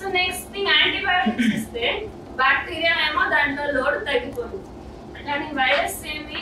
So next thing antibiotics ఇస్తే bacteria ఏమో దాంట్లో లోడ్ తగ్గిపోయింది కానీ వైరస్ ఏమి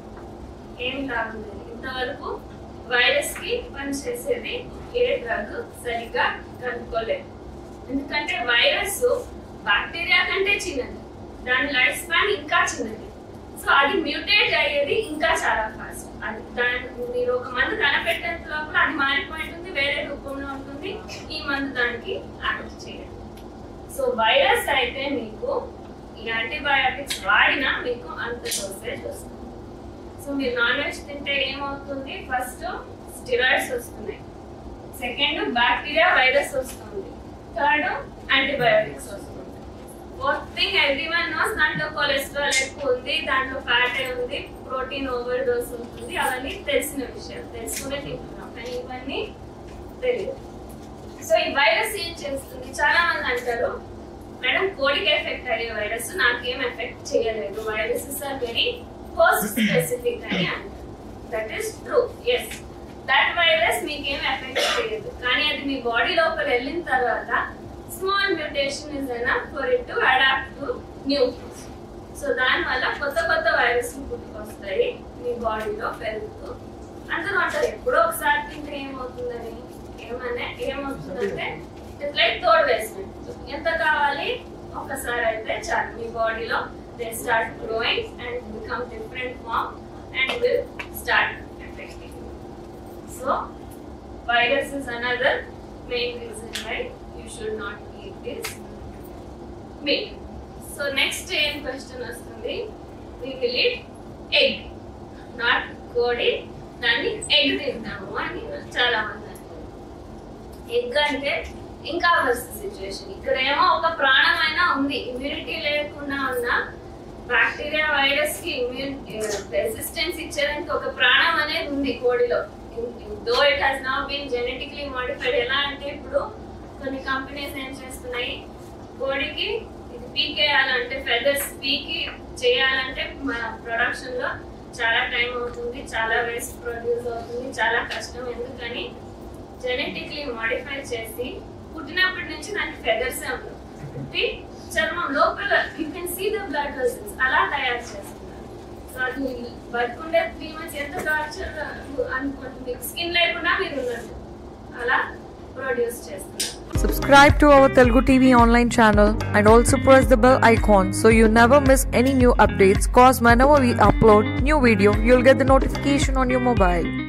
ఏమి కాదు ఇంతవరకు వైరస్ కి పనిచేసేది ఏ డ్రగ్ సరిగ్గా కనుక్కోలేదు ఎందుకంటే వైరస్ బ్యాక్టీరియా కంటే చిన్నది దాని లైఫ్ స్పాన్ ఇంకా చిన్నది సో అది మ్యూటేట్ అయ్యేది ఇంకా చాలా ఫాస్ట్ అది దాని మీరు ఒక మందు కనపెట్టేంత లోపల అది మారిపోయింటుంది వేరే రూపంలో ఉంటుంది ఈ మందు దానికి యాక్ట్ చేయాలి సో వైరస్ అయితే మీకు ఈ యాంటీబయాటిక్స్ వాడినా మీకు అంత డోసేజ్ వస్తుంది సో మీరు నాన్ వెజ్ తింటే ఏమవుతుంది ఫస్ట్ స్టిరాయిడ్స్ వస్తున్నాయి సెకండ్ బ్యాక్టీరియా వైరస్ వస్తుంది థర్డ్ యాంటీబయాటిక్స్ వస్తుంది fourth thing every one knows దాంట్లో కొలెస్ట్రాల్ ఎక్కువ ఉంది దాంట్లో ఫ్యాట్ ఉంది ప్రోటీన్ ఓవర్ డోస్ ఉంటుంది అవన్నీ తెలిసిన విషయం తెలుసుకునే తింటున్నాం కానీ ఇవన్నీ తెలియదు సో ఈ వైరస్ ఏం చేస్తుంది చాలా మంది అంటారు మేడం కోడికి ఎఫెక్ట్ అయ్యే వైరస్ నాకేం ఎఫెక్ట్ చేయలేదు viruses are very host specific అని అంటారు that is true yes that virus మీకేం ఎఫెక్ట్ చేయదు కానీ అది మీ బాడీ లోపల వెళ్ళిన తర్వాత small mutation is enough for it to adapt to new so దానివల్ల కొత్త కొత్త వైరస్ పుట్టుకొస్తాయి మీ బాడీలో పెరుగుతూ అందరూ అంటారు ఎప్పుడో ఒకసారి తింటే ఏమవుతుందని ఏమనే ఏమవుతుందంటే ఇట్స్ లైక్ తోడు వేసినట్టు ఎంత కావాలి ఒక్కసారి అయితే చాలు మీ బాడీలో they start growing and become different form and will start affecting so virus is another main reason why you should not eat this meat. So next ఏం క్వశ్చన్ వస్తుంది we will eat egg not కోడి దాన్ని egg తింటాము అని చాలా మంది అంటారు egg అంటే ఇంకా వర్స్ట్ సిచ్యువేషన్ ఇక్కడ ఏమో ఒక ప్రాణమైన ఉంది ఇమ్యూనిటీ లేకుండా ఉన్న బ్యాక్టీరియా వైరస్ కి ఇమ్యూన్ రెసిస్టెన్స్ ఇచ్చేదానికి ఒక ప్రాణం అనేది ఉంది కోడిలో though it has now been genetically modified ఎలా అంటే ఇప్పుడు కొన్ని కంపెనీస్ ఏం చేస్తున్నాయి కోడికి ఇది పీకేయాలంటే ఫెదర్స్ పీకి చేయాలంటే మన ప్రొడక్షన్ లో చాలా టైం అవుతుంది చాలా వేస్ట్ ప్రొడ్యూస్ అవుతుంది చాలా కష్టం ఎందుకని జెనెటిక్లీ మోడిఫై చేసి పుట్టినప్పటి నుంచి దానికి ఫెదర్స్ ఉండవు పుట్టి చర్మం లోపల you can see the blood vessels అలా తయారు చేస్తున్నారు సో అది బతుకుండే త్రీ మంత్స్ ఎంత టార్చర్ అనుకుంటుంది స్కిన్ లేకుండా మీరు ఉన్నట్టు అలా ప్రొడ్యూస్ చేస్తున్నారు Subscribe to our Telugu TV online channel and also press the bell icon so you never miss any new updates cause whenever we upload new video you'll get the notification on your mobile.